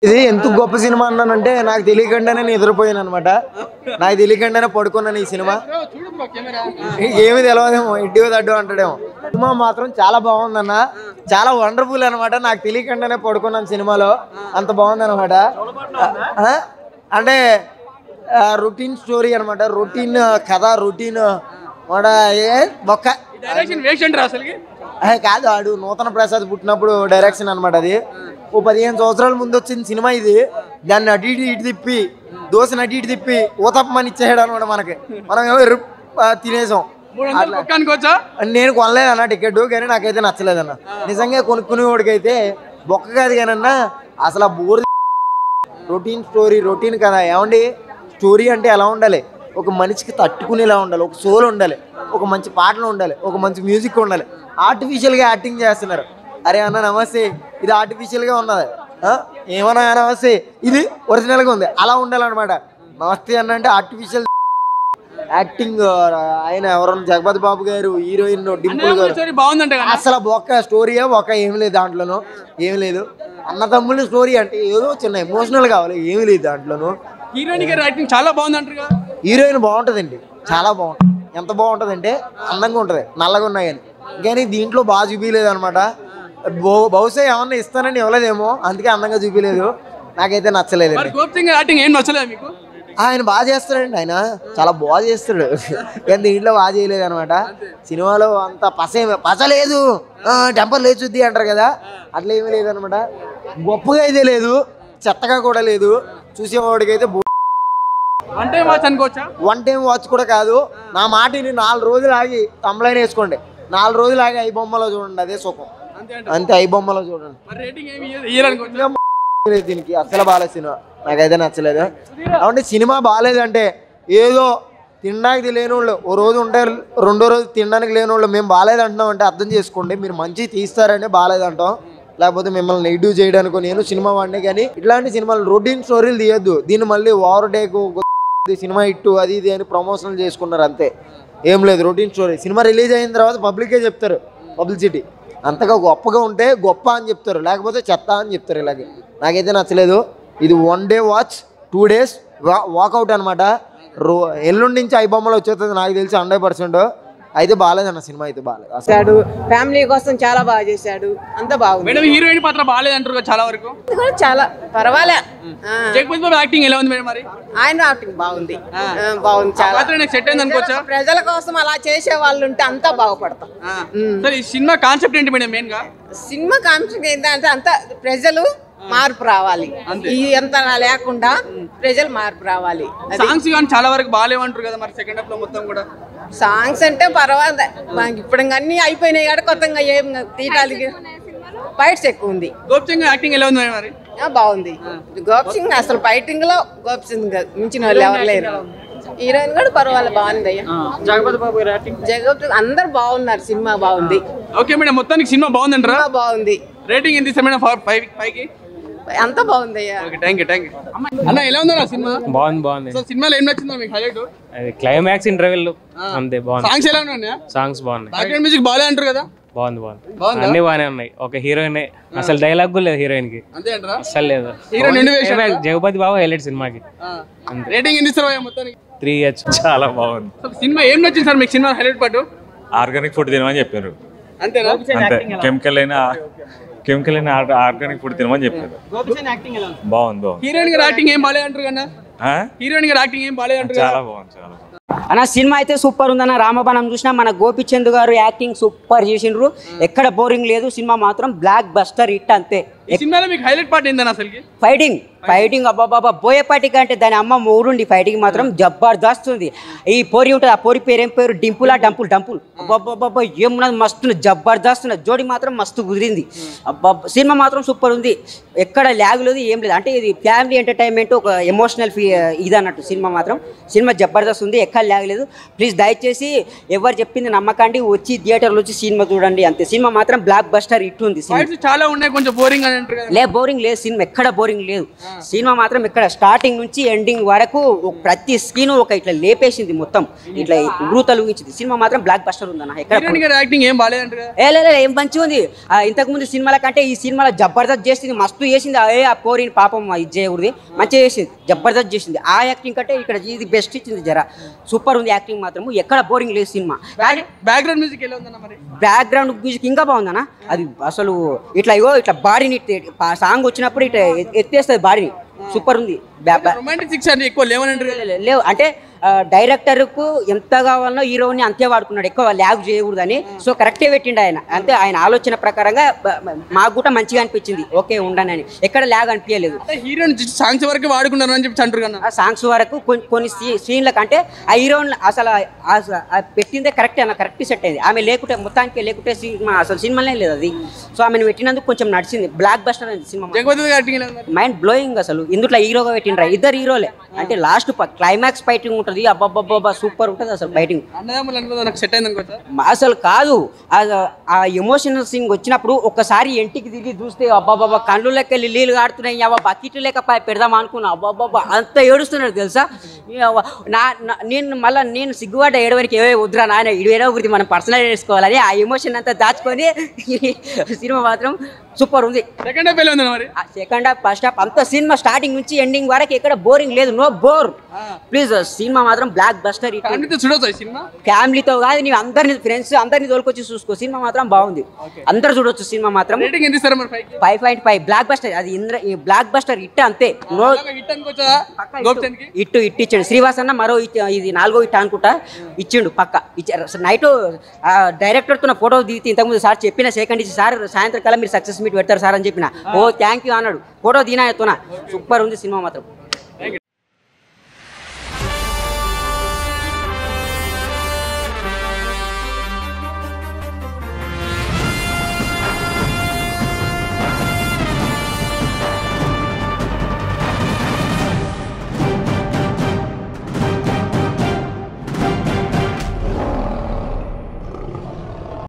ఇది ఎంత గొప్ప సినిమా అన్నానంటే నాకు తెలియకుండానే నేను నిద్రపోయాను అనమాట నాకు తెలియకుండానే పడుకున్నాను ఈ సినిమా చూడు బ్రో కెమెరా ఏమి తెలియదేమో ఇంటికి తడ్డు అంటాడేమో సినిమా మాత్రం చాలా బాగుందన్న చాలా వండర్ఫుల్ అనమాట నాకు తెలియకుండానే పడుకున్నాను సినిమాలో అంత బాగుందన్నమాట ఆ? అంటే రొటీన్ స్టోరీ అనమాట రొటీన్ కథ రొటీన్ వాడ ఏ బొక్క డైరెక్షన్ వేస్ట్ అంటారు అసలుకి ఏ కాదు ఆడు నూతన ప్రసాద్ పుట్టినప్పుడు డైరెక్షన్ అనమాట అది ఓ పదిహేను సంవత్సరాల ముందు వచ్చిన సినిమా ఇది దాన్ని అటు ఇటు ఇటు తిప్పి దోశని అటు ఇటు తిప్పి ఊతప్పమని ఇచ్చేయడం అనమాట మనకి మనం ఏమో ఎర్రు ఆ, తినేసాం మూడు వందలు ఒక్క అనుకోవచ్చా నేను కొనలేదన్న టికెట్ కానీ నాకైతే నచ్చలేదన్న నిజంగా కొనుక్కునేవాడికైతే బొక్క కాదు కానన్నా అసలు ఆ బోర్ రొటీన్ స్టోరీ రొటీన్ కదా ఏమండి స్టోరీ అంటే ఎలా ఉండాలి ఒక మనిషికి తట్టుకునేలా ఉండాలి ఒక సోల్ ఉండాలి ఒక మంచి పాటలు ఉండాలి ఒక మంచి మ్యూజిక్ ఉండాలి ఆర్టిఫిషియల్గా యాక్టింగ్ చేస్తున్నారు అరే అన్న నమస్తే ఇది ఆర్టిఫిషియల్గా ఉన్నది ఆ? ఏమన్నా నమస్తే ఇది ఒరిజినల్గా ఉంది అలా ఉండాలన్నమాట నమస్తే అన్న అంటే ఆర్టిఫిషియల్ యాక్టింగ్ ఆయన ఎవరన్నా జగపతి బాబు గారు హీరోయిన్ డింపుల్ గారు స్టోరీ బాగుందంట కదా అసలు ఒక్క స్టోరీయే ఒక ఏమి లేదు దాంట్లోనూ ఏమి లేదు అన్నదమ్ముల స్టోరీ అంటే ఏదో చిన్న ఎమోషనల్ కావాలి ఏమి లేదు దాంట్లోనూ హీరోయిన్ గారి యాక్టింగ్ చాలా బాగుంది అంటారు కదా హీరోయిన్ బాగుంటుందండి చాలా బాగుంటుంది ఎంత బాగుంటుంది అంటే అందంగా ఉంటుంది నల్లగా ఉన్నాయి కానీ కానీ దీంట్లో బాగా చూపించలేదు అనమాట బహుశా ఏమన్నా ఇస్తానని ఇవ్వలేదేమో అందుకే అందంగా చూపించలేదు నాకైతే నచ్చలేదు మరి గోప్ సింగ్ గారి యాక్టింగ్ ఏం నచ్చలేదు మీకు ఆయన బాగా చేస్తాడండి ఆయన చాలా బాగా చేస్తాడు కానీ దీంట్లో బాగా చేయలేదు అనమాట సినిమాలో అంత పస ఏమి- పస లేదు టెంపర్ లేచుద్ది అంటారు కదా అట్లా ఏమీ లేదు అనమాట గొప్పగా అయితే లేదు చెత్తగా కూడా లేదు చూసేవాడికి అయితే వన్ టైం వాచ్ అనుకోవచ్చా వన్ టైం వాచ్ కూడా కాదు నా మాటిని నాలుగు రోజులు ఆగి తమ్లైన్ వేసుకోండి నాలుగు రోజులు ఆగి ఐ బొమ్మలో చూడండి అదే సుఖం అంతే అంట అంతే ఐ బొమ్మలో చూడండి మరి రేటింగ్ ఏమి ఇయ్యాలి అనుకోవచ్చా లేదు దీనికి అసలు బాగాలేదు సినిమా నాకైతే నచ్చలేదు కాబట్టి సినిమా బాగాలేదంటే ఏదో తినడానికి లేని వాళ్ళు ఓ రోజు ఉంటే రెండో రోజు తినడానికి లేని వాళ్ళు మేము బాగాలేదు అంటున్నాం అంటే అర్థం చేసుకోండి మీరు మంచి తీస్తారంటే బాగాలేదంటాం లేకపోతే మిమ్మల్ని నెగిటివ్ చేయడానికి నేను సినిమా వాడినే కానీ ఇట్లాంటి సినిమాలు రొటీన్ స్టోరీలు తీయొద్దు దీన్ని మళ్ళీ ఓవర్ టేక్ సినిమా ఇట్టు అది ఇది అని ప్రమోషన్లు చేసుకున్నారు అంతే ఏం లేదు రొటీన్ స్టోరీ సినిమా రిలీజ్ అయిన తర్వాత పబ్లికే చెప్తారు పబ్లిసిటీ అంతగా గొప్పగా ఉంటే గొప్ప అని చెప్తారు లేకపోతే చెత్త అని చెప్తారు ఇలాగే నాకైతే నచ్చలేదు ఇది one day watch two days walkout అనమాట రో ఎల్లుండి నుంచి ఐ బొమ్మలు వచ్చేస్తుంది నాకు తెలిసి హండ్రెడ్ పర్సెంట్ అయితే బాగాలేదన్న సినిమా అయితే బాగాలేదు అసలు చేశాడు ఫ్యామిలీ కోసం చాలా బాగా చేశాడు అంతా బాగుంది మేడం హీరోయిన్ పాత్ర బాగాలేదు అంటారు కదా చాలా వరకు ఇది కూడా చాలా పర్వాలే ఆ, జగపతి బాబు యాక్టింగ్ ఎలా ఉంది మేడం మరి ఆయన యాక్టింగ్ బాగుంది ఆ, బాగుంది చాలా పాత్ర నాకు సెట్ అయింది అనుకోవచ్చా ప్రజల కోసం అలా చేసే వాళ్ళు ఉంటే అంతా బాగుపడతాం ఆ. సరే ఈ సినిమా కాన్సెప్ట్ ఏంటి మేడం మెయిన్ గా సినిమా కాన్సెప్ట్ ఏంటంటే అంత ప్రజలు మార్పు రావాలి ఈ ఎంత లేకుండా ప్రజలు మార్పు రావాలి అది సాంగ్స్ కానీ చాలా వరకు బాగాలేవంటారు కదా మరి సెకండ్ హాఫ్ లో మొత్తం కూడా సాంగ్స్ అంటే పర్వాలేదు మనకి ఇప్పుడు ఇంక అన్ని అయిపోయినాయి కాబట్టి కొత్తగా ఏం తీయటానికి ఫైట్స్ ఎక్కువ ఉంది గోప్ సింగ్ యాక్టింగ్ ఎలా ఉంది మేడం మరి ఆ, బాగుంది గోప్ సింగ్ అసలు ఫైటింగ్ లో గోప్ సింగ్ మించిన వాళ్ళు ఎవరు లేరు హీరోయిన్ కూడా పర్వాలేదు బాగుంది అయ్యా జగపతి బాబు గారి యాక్టింగ్ జగత్ అందరు బాగున్నారు సినిమా బాగుంది ఓకే మేడం మొత్తానికి సినిమా బాగుందంటారా సినిమా బాగుంది రేటింగ్ ఎంత ఇస్తారు మేడం ఫైవ్ ఫైవ్ కి అంతా బాగుంది అయ్యా okay thank you thank you అన్న ఎలా ఉందా సినిమా బాగుంది బాగుంది సో సినిమాలో ఏం నచ్చిందో మీకు హైలైట్ అది క్లైమాక్స్ ఇంటర్వెల్ అంతే బాగుంది సాంగ్స్ ఎలా ఉన్నాయా సాంగ్స్ బాగున్నాయి బ్యాక్గ్రౌండ్ మ్యూజిక్ బాగాలే అంటారు కదా బాగుంది బాగుంది బాగుందా? అన్ని బాగానే ఉన్నాయి ఒక హీరోయిన్ అసలు డైలాగ్ కూడా లేదు హీరోయిన్ కి అంతే అంటారా అసలు లేదు హీరో నిండు వేషం ఏమే, జగపతి బాబు హైలైట్ సినిమాకి రేటింగ్ ఎంత ఇస్తారు భయ్యా మొత్తానికి త్రీ ఇయర్స్ చాలా బాగుంది సో సినిమా ఏం నచ్చింది సార్ మీకు సినిమా హైలైట్ పాటు ఆర్గానిక్ ఫుడ్ తినమని చెప్పారు అంతేనా అంతే కెమికల్ అయిన కెమికల్ అయిన ఆర్గానిక్ ఫుడ్ తినమని చెప్పారు బాగుంది బాగుంది హీరోయిన్ గారి యాక్టింగ్ ఏం బాగాలే అంటారు కదా ఆ? హీరోయిన్ గారి యాక్టింగ్ ఏం బాగాలే అంటారు చాలా కదా బాగుంది చాలా బాగుంది అన్న సినిమా అయితే సూపర్ ఉందన్న రామబాణం చూసినా మన గోపిచంద్ గారు యాక్టింగ్ సూపర్ చేసిండ్రు ఎక్కడ బోరింగ్ లేదు సినిమా మాత్రం బ్లాక్ బస్టర్ హిట్ అంతే ఈ సినిమాలో మీకు హైలైట్ పార్ట్ ఏందన్న అసలుకి ఫైటింగ్ ఫైటింగ్ అబ్బాబాబా బోయేపాటి కంటే దాని అమ్మ ఊరుండి ఫైటింగ్ మాత్రం జబర్దస్త్ ఉంది ఈ పోరి ఉంటుంది ఆ పోరి పేరు ఏం పేరు డింపులా డంపుల్ డంపుల్ అబ్బాబాబా ఏమున్నది మస్తు ఉంది, జబర్దస్త్ ఉన్నది జోడి మాత్రం మస్తు కుదిరింది అబ్బా సినిమా మాత్రం సూపర్ ఉంది ఎక్కడ ల్యాగ్ లేదు ఏం లేదు అంటే ఇది ఫ్యామిలీ ఎంటర్టైన్మెంట్ ఒక ఎమోషనల్ ఫీ ఇది అన్నట్టు సినిమా మాత్రం సినిమా జబర్దస్త్ ఉంది ఎక్కడ ల్యాగ్ లేదు ప్లీజ్ దయచేసి ఎవరు చెప్పింది నమ్మకండి వచ్చి థియేటర్లో వచ్చి సినిమా చూడండి అంతే సినిమా మాత్రం బ్లాక్ బస్టర్ హిట్ ఉంది సినిమా ఫైట్స్ చాలా ఉన్నాయి కొంచెం బోరింగ్ అని అంటారు కదా లే బోరింగ్ లేదు సినిమా ఎక్కడ బోరింగ్ లేదు సినిమా మాత్రం ఇక్కడ స్టార్టింగ్ నుంచి ఎండింగ్ వరకు ఒక ప్రతి స్కీన్ ఒక ఇట్లా లేపేసింది మొత్తం ఇట్లా ఊతలు ఊహించింది సినిమా మాత్రం బ్లాక్ బస్టర్ ఉందన్న ఎక్కడ హీరోయిన్ గారి యాక్టింగ్ ఏం బాగాలేదంటారు కదా ఏ లే లే, ఏం మంచిగా ఉంది ఆ, ఇంతకు ముందు సినిమాల కంటే ఈ సినిమాలో జబర్దస్త్ చేసింది మస్తు చేసింది ఏ ఆ పోరిని పాపం ఇది చేయకూడదు మంచిగా చేసింది జబర్దస్త్ చేసింది ఆ యాక్టింగ్ కంటే ఇక్కడ ఇది బెస్ట్ ఇచ్చింది జర సూపర్ ఉంది యాక్టింగ్ మాత్రం ఎక్కడ బోరింగ్ లేదు సినిమా కానీ బ్యాక్గ్రౌండ్ మ్యూజిక్ ఎలా ఉందన్న మరి బ్యాక్గ్రౌండ్ మ్యూజిక్ ఇంకా బాగుందన్న అది అసలు ఇట్లా ఇగో ఇట్లా బాడీని సాంగ్ వచ్చినప్పుడు ఇట్లా ఎ- ఎత్తేస్తుంది బాడీని సూపర్ ఉంది బ్యా- బ్యా- రొమాంటిక్ సిక్స్ అంటే ఎక్కువ లేవని అంటారు కదా లే- లేవు అంటే ఆ, డైరెక్టర్కు ఎంత కావాలనో హీరోని అంతే వాడుకున్నాడు ఎక్కువ ల్యాగ్ చేయకూడదని సో కరెక్టే పెట్టిండు ఆయన అంతే ఆయన ఆలోచన ప్రకారంగా బ- బ- మాకు కూడా మంచిగా అనిపించింది ఓకే ఉండనని ఎక్కడ ల్యాగ్ అనిపించలేదు అంటే హీరోయిన్ సాంగ్స్ వరకు వాడుకున్నారు అని చెప్పి అంటారు కదా ఆ సాంగ్స్ వరకు కొన్ని కొన్ని సీ- సీన్లకు అంటే ఆ హీరోయిన్ అసలు ఆ- ఆ- ఆ పెట్టిందే కరెక్ట్ అన్న కరెక్ట్ సెట్ అయింది ఆమె లేకుంటే మొత్తానికి లేకుంటే సినిమా అసలు సినిమానే లేదు అది సో ఆమెను పెట్టినందుకు కొంచెం నడిచింది బ్లాక్ బస్టర్ అయింది సినిమా జగపతి గారి యాక్టింగ్ ఎలా ఉంది మరి? మైండ్ బ్లోయింగ్ అసలు ఇందులో హీరోగా పెట్టిండ్రా ఇద్దరు హీరోలే అంటే లాస్ట్ క్లైమాక్స్ ఫైటింగ్ ఉంటుంది అబ్బబ్బబ్బా సూపర్ ఉంటుంది అసలు ఫైటింగ్ అన్నదమ్ములు అనుకుందా నాకు సెట్ అయింది అనుకోవచ్చా అసలు కాదు ఆ- ఆ ఎమోషనల్ సీన్ వచ్చినప్పుడు ఒక్కసారి ఇంటికి తిరిగి చూస్తే అబ్బాబాబా కళ్ళు లెక్క నీళ్ళు కాడుతున్నాయి అవ్వ బకెట్ లెక్క పై పెడదాం అనుకున్నా అబ్బాబాబా అంత ఏడుస్తున్నాడు తెలుసా ఈ అవ్వ నా నా- నేను మళ్ళీ నేను సిగ్గుపడ్డ ఏడవరికి ఏ వద్దురా నాయన ఇడు ఏడవ గురించి మనం పర్సనల్ చేసుకోవాలని ఆ ఎమోషన్ అంతా దాచుకొని సినిమా మాత్రం సూపర్ ఉంది సెకండ్ హాఫ్ ఎలా ఉంది మరి సెకండ్ హాఫ్ ఫస్ట్ హాఫ్ అంత సినిమా స్టార్టింగ్ నుంచి ఎండింగ్ వరకు ఎక్కడ బోరింగ్ లేదు నో బోర్ ప్లీజ్ సినిమా మాత్రం బ్లాక్ బస్టర్ ఫ్యామిలీతో చూడొచ్చు ఈ సినిమా ఫ్యామిలీతో కాదు నీవు అందరిని ఫ్రెండ్స్ అందరిని తోలుకొచ్చి చూసుకో సినిమా మాత్రం బాగుంది అందరు చూడొచ్చు సినిమా మాత్రం రేటింగ్ ఎంత ఇస్తారు మరి five five point five blockbuster అది ఇంద్ర బ్లాక్ బస్టర్ ఇట్ అంతే నో హిట్ అనుకోవచ్చా గోప్చంద్ కి ఇట్టు ఇట్టు ఇచ్చాడు శ్రీవాస్ అన్న మరో ఇట్- ఇది నాలుగో ఇట్ట అనుకుంటా ఇచ్చిండు పక్క ఇచ్చారు నైట్ డైరెక్టర్తో నా ఫోటో దిగితే ఇంతకుముందు సార్ చెప్పిన సెకండ్ ఇచ్చి సార్ సాయంత్రం కల్లా మీరు సక్సెస్ మీట్ పెడతారు సార్ అని చెప్పిన ఓ థ్యాంక్ యూ అన్నాడు ఫోటో దినాయతోన సూపర్ ఉంది సినిమా మాత్రం